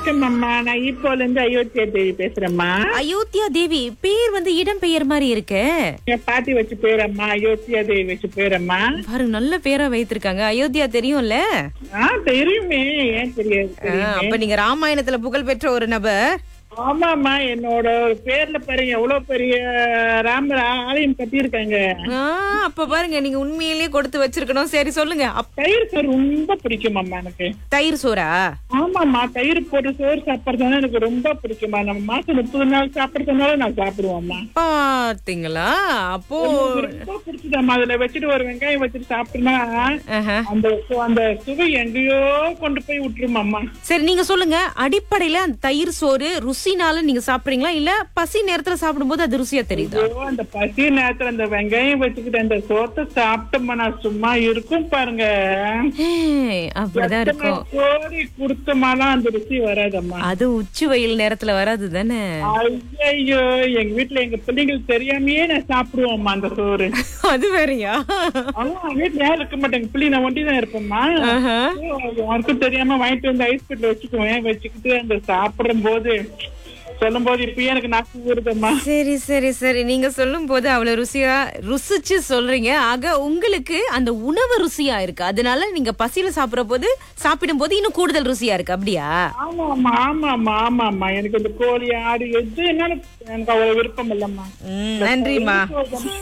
வணக்கம் அம்மா நான் இப்போல இருந்து அயோத்தியா தேவி பேசுறேம்மா அயோத்தியா தேவி பேர் வந்து இடம் பெயர் மாதிரி இருக்கு என் பாட்டி வச்சு பேரம்மா அயோத்தியா தேவி வச்சு பேரம்மா பாருங்க நல்ல பேரா வைத்திருக்காங்க அயோத்தியா தெரியும்ல ஆ தெரியுமே ஏன் தெரியாது ஆ, தெரியுமே. அப்ப நீங்க ராமாயணத்துல புகழ் பெற்ற ஒரு நபர் ஆமாம்மா என்னோட பேர்ல பாருங்க எவ்வளவு பெரிய ராமர் ஆலயம் கட்டியிருக்காங்க ஆ, அப்ப பாருங்க நீங்க உண்மையிலேயே கொடுத்து வச்சிருக்கணும் சரி சொல்லுங்க அப்- தயிர் சோறு ரொம்ப பிடிக்கும் அம்மா எனக்கு தயிர் சோறா ஆமாம்மா தயிர் போட்டு சோறு சாப்பிடுறதுனா எனக்கு ரொம்ப பிடிக்குமா நம்ம மாசம் முப்பது நாள் சாப்பிடுறதுனால நான் சாப்பிடுவோம்மா பாத்தீங்களா அப்போ ரொம்ப பிடிச்சதம்மா அதுல வச்சுட்டு ஒரு வெங்காயம் வச்சுட்டு சாப்பிட்டோம்னா ஆஹா. அந்த சு- அந்த சுவை எங்கேயோ கொண்டு போய் விட்டுருமாம்மா சரி நீங்க சொல்லுங்க அடிப்படையில அந்த தயிர் சோறு ருசினால நீங்க சாப்பிடுறீங்களா இல்ல பசி நேரத்துல சாப்பிடும்போது அது ருசியா தெரியுதா ஐயோ, அந்த பசி நேரத்துல அந்த வெங்காயம் வச்சுக்கிட்டு அந்த சோத்தை சாப்பிட்டோம்மா நான் சும்மா இருக்கும் பாருங்க ஏய், அப்படிதான் எத்தனை இருக்கும் கோடி கொடுத்தமாலாம் அந்த ருசி வராதம்மா அது உச்சி வெயில் நேரத்துல வராது தானே ஐயோ எங்க வீட்டுல எங்க பிள்ளைங்களுக்கு தெரியாமயே நான் சாப்பிடுவோம்மா அந்த சோறு அது வேறயா ஆமா வீட்டுல யாரும் இருக்க மாட்டேங்க பிள்ளை நான் ஒண்டி தான் இருப்பேம்மா ஆஹா. யாருக்கும் தெரியாம வாங்கிட்டு வந்து ஐஸ் பெட்டில வச்சுக்குவேன் வச்சுக்கிட்டு அந்த சாப்பிடும் போது சொல்லும் போது இப்பயே எனக்கு நாக்கு ஊறுதம்மா சரி சரி சரி நீங்க சொல்லும் போது அவ்வளவு ருசியா ருசிச்சு சொல்றீங்க ஆக உங்களுக்கு அந்த உணவு ருசியா இருக்கு அதனால நீங்க பசியில சாப்பிடுற போது சாப்பிடும் போது இன்னும் கூடுதல் ருசியா இருக்கு அப்படியா ஆமா ஆமா ஆமா ஆமா ஆமா ஆமா எனக்கு இந்த கோழி ஆடு எது என்னாலும் எனக்கு அவ்வளவு விருப்பம் இல்லம்மா ம், நன்றிம்மா போதும்.